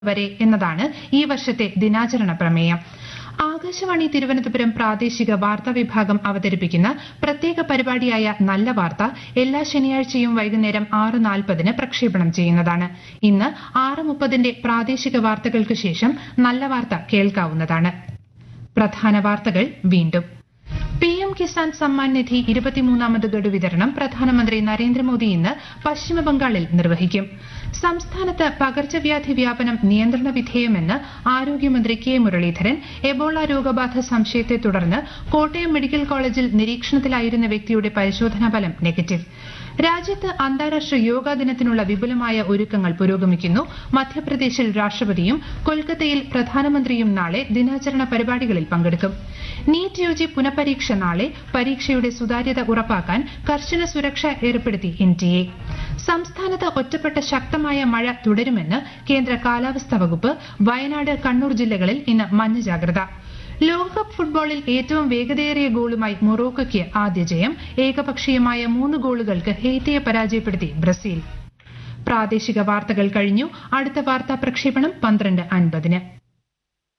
വരെ എന്നതാണ് ഈ വർഷത്തെ ദിനാചരണ പ്രമേയം ആകാശവാണി തിരുവനന്തപുരം പ്രാദേശിക വാർത്താ വിഭാഗം അവതരിപ്പിക്കുന്ന പ്രത്യേക പരിപാടിയായ നല്ല വാർത്ത എല്ലാ ശനിയാഴ്ചയും വൈകുന്നേരം ആറ് നാൽപ്പതിന് പ്രക്ഷേപണം ചെയ്യുന്നതാണ് ഇന്ന് ആറ് മുപ്പതിന്റെ പ്രാദേശിക വാർത്തകൾക്ക് ശേഷം നല്ല വാർത്ത കേൾക്കാവുന്നതാണ് പ്രധാന വാർത്തകൾ വീണ്ടും പി എം കിസാൻ സമ്മാൻ നിധി ഇരുപത്തിമൂന്നാമത് ഗഡു വിതരണം പ്രധാനമന്ത്രി നരേന്ദ്രമോദി ഇന്ന് പശ്ചിമബംഗാളിൽ നിർവഹിക്കും സംസ്ഥാനത്ത് പകർച്ചവ്യാധി വ്യാപനം നിയന്ത്രണ വിധേയമെന്ന് ആരോഗ്യമന്ത്രി കെ മുരളീധരൻ എബോള രോഗബാധ സംശയത്തെ തുടർന്ന് കോട്ടയം മെഡിക്കൽ കോളേജിൽ നിരീക്ഷണത്തിലായിരുന്ന വ്യക്തിയുടെ പരിശോധനാ ഫലം നെഗറ്റീവ് രാജ്യത്ത് അന്താരാഷ്ട്ര യോഗാ ദിനത്തിനുള്ള വിപുലമായ ഒരുക്കങ്ങൾ പുരോഗമിക്കുന്നു മധ്യപ്രദേശിൽ രാഷ്ട്രപതിയും കൊൽക്കത്തയിൽ പ്രധാനമന്ത്രിയും നാളെ ദിനാചരണ പരിപാടികളിൽ പങ്കെടുക്കും നീറ്റ് യുജി പുനഃപരീക്ഷ നാളെ പരീക്ഷയുടെ സുതാര്യത ഉറപ്പാക്കാൻ കർശന സുരക്ഷ ഏർപ്പെടുത്തി എൻടിഎ സംസ്ഥാനത്ത് ഒറ്റപ്പെട്ട ശക്തമായ മഴ തുടരുമെന്ന് കേന്ദ്ര കാലാവസ്ഥാ വകുപ്പ് വയനാട് കണ്ണൂർ ജില്ലകളിൽ ഇന്ന് മഞ്ഞ ജാഗ്രത ലോകകപ്പ് ഫുട്ബോളിൽ ഏറ്റവും വേഗതയേറിയ ഗോളുമായി മൊറോക്കോയ്ക്ക് ആദ്യ ജയം ഏകപക്ഷീയമായ മൂന്ന് ഗോളുകൾക്ക് ഹെയ്ത്തിയെ പരാജയപ്പെടുത്തി ബ്രസീൽ പ്രാദേശിക വാർത്തകൾ കഴിഞ്ഞു അടുത്ത വാർത്താ പ്രക്ഷേപണം പന്ത്രണ്ട് അൻപതിന്